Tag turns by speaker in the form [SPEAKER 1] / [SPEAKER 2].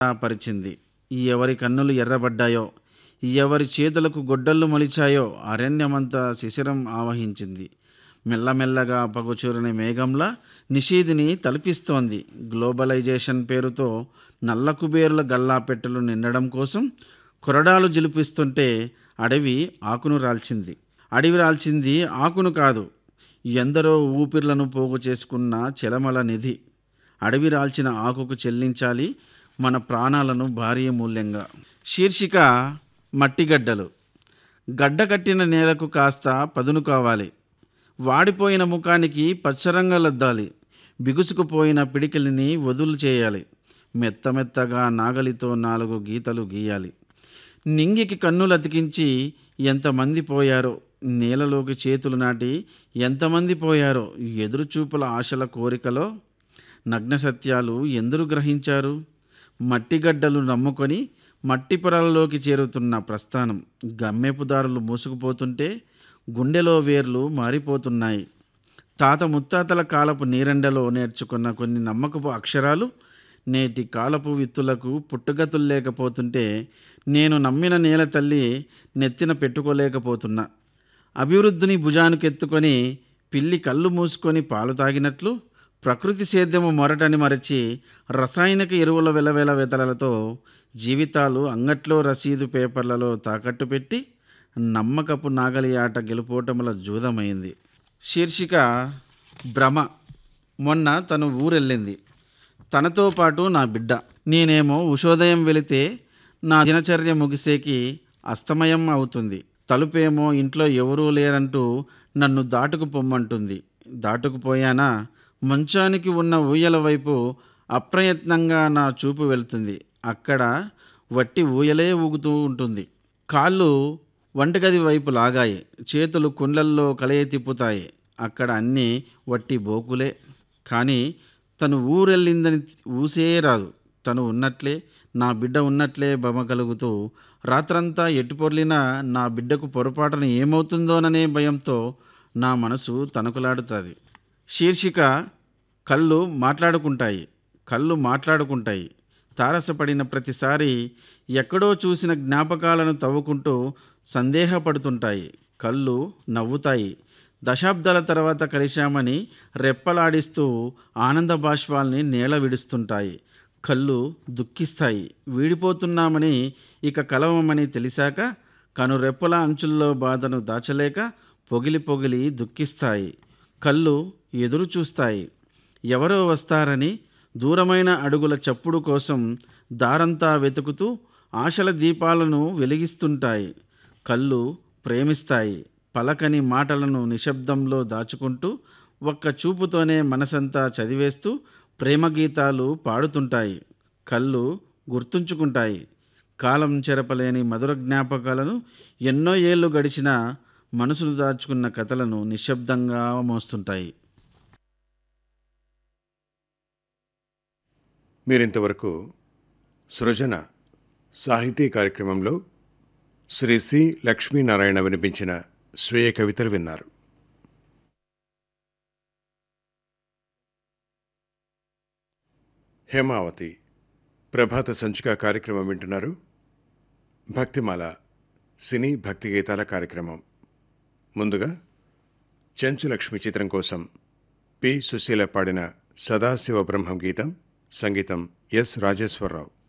[SPEAKER 1] పరిచింది ఎవరి కన్నులు ఎర్రబడ్డాయో ఎవరి చేతులకు గొడ్డళ్ళు మొలిచాయో అరణ్యమంతా శిశిరం ఆవహించింది మెల్లమెల్లగా పగుచూరిన మేఘంలా నిషేధిని తలపిస్తోంది గ్లోబలైజేషన్ పేరుతో నల్ల కుబేరుల గల్లాపెట్టెలు నిండడం కోసం కొరడాలు జిలిపిస్తుంటే అడవి ఆకును రాల్చింది అడవి రాల్చింది ఆకును కాదు ఎందరో ఊపిర్లను పోగు చేసుకున్న చెలమల నిధి అడవి రాల్చిన ఆకుకు చెల్లించాలి మన ప్రాణాలను భారీ మూల్యంగా శీర్షిక మట్టిగడ్డలు గడ్డ కట్టిన నేలకు కాస్త పదును కావాలి వాడిపోయిన ముఖానికి పచ్చరంగలద్దాలి బిగుసుకుపోయిన పిడికిలిని వదులు చేయాలి మెత్త మెత్తగా నాగలితో నాలుగు గీతలు గీయాలి నింగికి కన్నులు అతికించి ఎంతమంది పోయారో నేలలోకి చేతులు నాటి ఎంతమంది పోయారో ఎదురుచూపుల ఆశల కోరికలో నగ్న సత్యాలు ఎందరు గ్రహించారు మట్టిగడ్డలు నమ్ముకొని మట్టి పొరలలోకి చేరుతున్న ప్రస్థానం గమ్మెపుదారులు మూసుకుపోతుంటే గుండెలో వేర్లు మారిపోతున్నాయి తాత ముత్తాతల కాలపు నీరెండలో నేర్చుకున్న కొన్ని నమ్మకపు అక్షరాలు నేటి కాలపు విత్తులకు పుట్టుగతులు లేకపోతుంటే నేను నమ్మిన నేల తల్లి నెత్తిన పెట్టుకోలేకపోతున్నా అభివృద్ధిని భుజానికెత్తుకొని పిల్లి కళ్ళు మూసుకొని పాలు తాగినట్లు ప్రకృతి సేద్యము మొరటని మరచి రసాయనిక ఎరువుల వెలవెల వెతలలతో జీవితాలు అంగట్లో రసీదు పేపర్లలో తాకట్టు పెట్టి నమ్మకపు నాగలి ఆట గెలుపోటముల జూదమైంది శీర్షిక భ్రమ మొన్న తను ఊరెళ్ళింది తనతో పాటు నా బిడ్డ నేనేమో ఉషోదయం వెళితే నా దినచర్య ముగిసేకి అస్తమయం అవుతుంది తలుపేమో ఇంట్లో ఎవరూ లేరంటూ నన్ను దాటుకు పొమ్మంటుంది దాటుకుపోయానా మంచానికి ఉన్న ఊయల వైపు అప్రయత్నంగా నా చూపు వెళ్తుంది అక్కడ వట్టి ఊయలే ఊగుతూ ఉంటుంది కాళ్ళు వంటగది వైపు లాగాయి చేతులు కుండ్లల్లో కలయ తిప్పుతాయి అక్కడ అన్నీ వట్టి బోకులే కానీ తను ఊరెళ్ళిందని ఊసే రాదు తను ఉన్నట్లే నా బిడ్డ ఉన్నట్లే బొమ్మ కలుగుతూ రాత్రంతా ఎట్టుపొర్లినా నా బిడ్డకు పొరపాటున ఏమవుతుందోననే భయంతో నా మనసు తనకులాడుతుంది శీర్షిక కళ్ళు మాట్లాడుకుంటాయి కళ్ళు మాట్లాడుకుంటాయి తారసపడిన ప్రతిసారి ఎక్కడో చూసిన జ్ఞాపకాలను తవ్వుకుంటూ సందేహపడుతుంటాయి కళ్ళు నవ్వుతాయి దశాబ్దాల తర్వాత కలిశామని రెప్పలాడిస్తూ ఆనంద బాష్పాల్ని నేల విడుస్తుంటాయి కళ్ళు దుఃఖిస్తాయి వీడిపోతున్నామని ఇక కలవమని తెలిసాక కనురెప్పల అంచుల్లో బాధను దాచలేక పొగిలి పొగిలి దుఃఖిస్తాయి కళ్ళు ఎదురు చూస్తాయి ఎవరో వస్తారని దూరమైన అడుగుల చప్పుడు కోసం దారంతా వెతుకుతూ ఆశల దీపాలను వెలిగిస్తుంటాయి కళ్ళు ప్రేమిస్తాయి పలకని మాటలను నిశ్శబ్దంలో దాచుకుంటూ ఒక్క చూపుతోనే మనసంతా చదివేస్తూ ప్రేమ గీతాలు పాడుతుంటాయి కళ్ళు గుర్తుంచుకుంటాయి కాలం చెరపలేని మధుర జ్ఞాపకాలను ఎన్నో ఏళ్ళు గడిచినా మనసును దాచుకున్న కథలను నిశ్శబ్దంగా మోస్తుంటాయి
[SPEAKER 2] మీరింతవరకు సృజన సాహితీ కార్యక్రమంలో శ్రీ సి లక్ష్మీనారాయణ వినిపించిన స్వీయ కవితలు విన్నారు హేమావతి ప్రభాత సంచిక కార్యక్రమం వింటున్నారు భక్తిమాల సినీ భక్తి గీతాల కార్యక్రమం ముందుగా చెంచు లక్ష్మి చిత్రం కోసం పి సుశీల పాడిన సదాశివ బ్రహ్మం గీతం సంగీతం ఎస్ రాజేశ్వరరావు